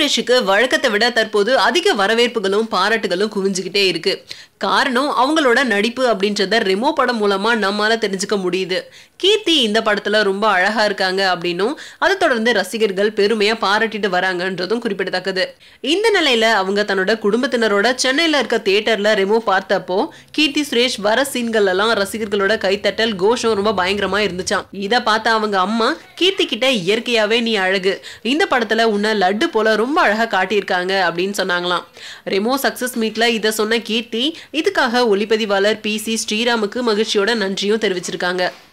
சுரேஷுக்கு வழக்கத்தை விட தற்போது அதிக வரவேற்புகளும் பாராட்டுகளும் குவிஞ்சுக்கிட்டே இருக்கு காரணம் அவங்களோட நடிப்பு அப்படின்றத ரெமோ படம் மூலமா நம்மால தெரிஞ்சுக்க முடியுது கீர்த்தி இந்த படத்துல ரொம்ப அழகா இருக்காங்க அப்படின்னும் அதை தொடர்ந்து ரசிகர்கள் பெருமையா பாராட்டிட்டு வராங்கன்றதும் குறிப்பிடத்தக்கது இந்த நிலையில அவங்க தன்னோட குடும்பத்தினரோட சென்னையில இருக்க தியேட்டர்ல ரெமோ பார்த்தப்போ கீர்த்தி சுரேஷ் வர சீன்கள் எல்லாம் ரசிகர்களோட கைத்தட்டல் கோஷம் ரொம்ப பயங்கரமா இருந்துச்சாம் இத பார்த்த அவங்க அம்மா கீர்த்தி கிட்ட இயற்கையாவே நீ அழகு இந்த படத்துல உன்னை லட்டு போல ரொம்ப அழகா காட்டியிருக்காங்க அப்படின்னு சொன்னாங்களாம் ரெமோ சக்சஸ் மீட்ல இத சொன்ன கீர்த்தி இதுக்காக ஒளிப்பதிவாளர் பி சி ஸ்ரீராமுக்கு மகிழ்ச்சியோட நன்றியும் தெரிவிச்சிருக்காங்க